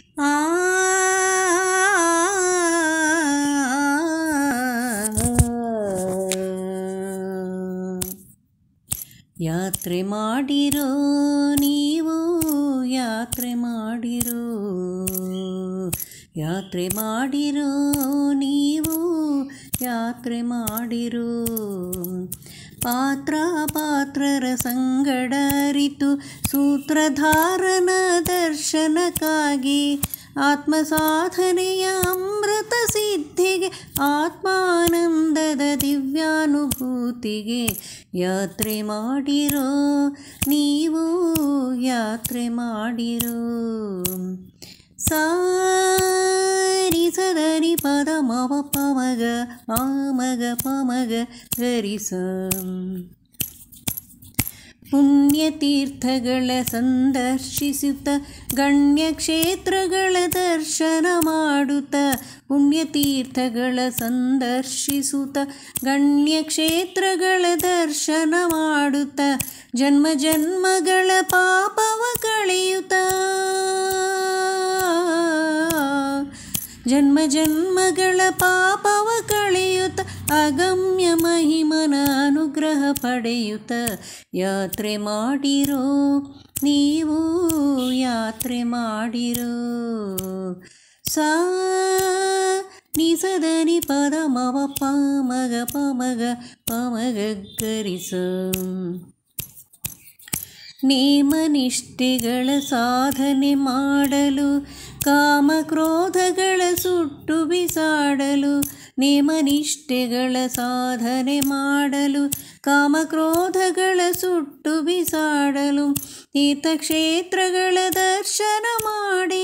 ಆ ಯಾತ್ರೆ ಮಾಡಿರೋ ನೀವು ಯಾತ್ರೆ ಮಾಡಿರೋ ಯಾತ್ರೆ ಮಾಡಿರೋ ನೀವು ಯಾತ್ರೆ ಮಾಡಿರೋ ಪಾತ್ರ ಪಾತ್ರರ ಸಂಗಡ ಅರಿತು ಸೂತ್ರಧಾರನ ದರ್ಶನಕ್ಕಾಗಿ ಆತ್ಮ ಸಾಧನೆಯ ಅಮೃತ ಸಿದ್ಧಿಗೆ ಆತ್ಮಾನಂದದ ದಿವ್ಯಾನುಭೂತಿಗೆ ಯಾತ್ರೆ ಮಾಡಿರೋ ನೀವು ಯಾತ್ರೆ ಮಾಡಿರೋ ಸಾರಿ ಸದರಿ ಪದ ಮವ ಪಮಗ ಆಮಗ ಪಮಗ ಗರಿಸ ಪುಣ್ಯತೀರ್ಥಗಳ ಸಂದರ್ಶಿಸುತ್ತ ಗಣ್ಯ ಕ್ಷೇತ್ರಗಳ ದರ್ಶನ ಮಾಡುತ್ತ ಪುಣ್ಯತೀರ್ಥಗಳ ಸಂದರ್ಶಿಸುತ್ತ ಗಣ್ಯ ಕ್ಷೇತ್ರಗಳ ದರ್ಶನ ಮಾಡುತ್ತ ಜನ್ಮ ಜನ್ಮಗಳ ಪಾಪವ ಕಳೆಯುತ್ತ ಜನ್ಮ ಜನ್ಮಗಳ ಪಾಪವ ಕಳೆಯುತ್ತ ಅಗಮ್ಯ ಮಹಿಮನ ಅನುಗ್ರಹ ಪಡೆಯುತ್ತ ಯಾತ್ರೆ ಮಾಡಿರೋ ನೀವು ಯಾತ್ರೆ ಮಾಡಿರೋ ಸಾ ನಿಸದನಿ ಪದ ಮವ ಪಮಗ ಪಮಗ ಪಮಗ ಗರಿಸ ನೇಮನಿಷ್ಠೆಗಳ ಸಾಧನೆ ಮಾಡಲು ಕಾಮಕ್ರೋಧಗಳ ಸುಟ್ಟು ಬಿಸಾಡಲು ನೇಮನಿಷ್ಠೆಗಳ ಸಾಧನೆ ಮಾಡಲು ಕಾಮಕ್ರೋಧಗಳ ಸುಟ್ಟು ಬಿಸಾಡಲು ತೀರ್ಥಕ್ಷೇತ್ರಗಳ ದರ್ಶನ ಮಾಡಿ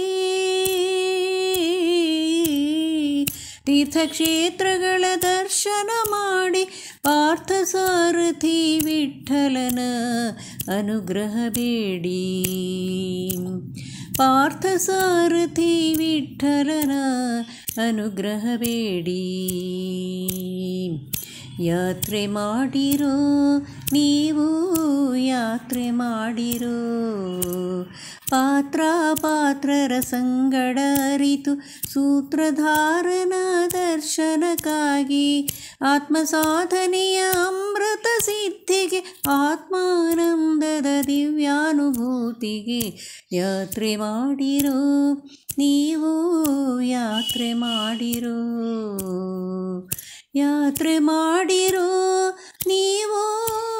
ತೀರ್ಥಕ್ಷೇತ್ರಗಳ ದರ್ಶನ ಮಾಡಿ ಪಾರ್ಥಸಾರಥಿ ವಿಠಲನ ಅನುಗ್ರಹ ಬೇಡಿ ಪಾರ್ಥಸಾರಥಿ ವಿಠಲನ ಅನುಗ್ರಹ ಬೇಡಿ ಯಾತ್ರೆ ಮಾಡಿರೋ ನೀವು ಯಾತ್ರೆ ಮಾಡಿರೋ ಪಾತ್ರ ಪಾತ್ರರ ಸಂಗಡ ಅರಿತು ಸೂತ್ರಧಾರನ ದರ್ಶನಕ್ಕಾಗಿ ಆತ್ಮ ಸಾಧನೆಯ ಅಮೃತ ಸಿದ್ಧಿಗೆ ಆತ್ಮಾನಂದದ ದಿವ್ಯಾನುಭೂತಿಗೆ ಯಾತ್ರೆ ಮಾಡಿರೋ ನೀವು ಯಾತ್ರೆ ಮಾಡಿರೋ ಯಾತ್ರೆ ಮಾಡಿರೋ ನೀವು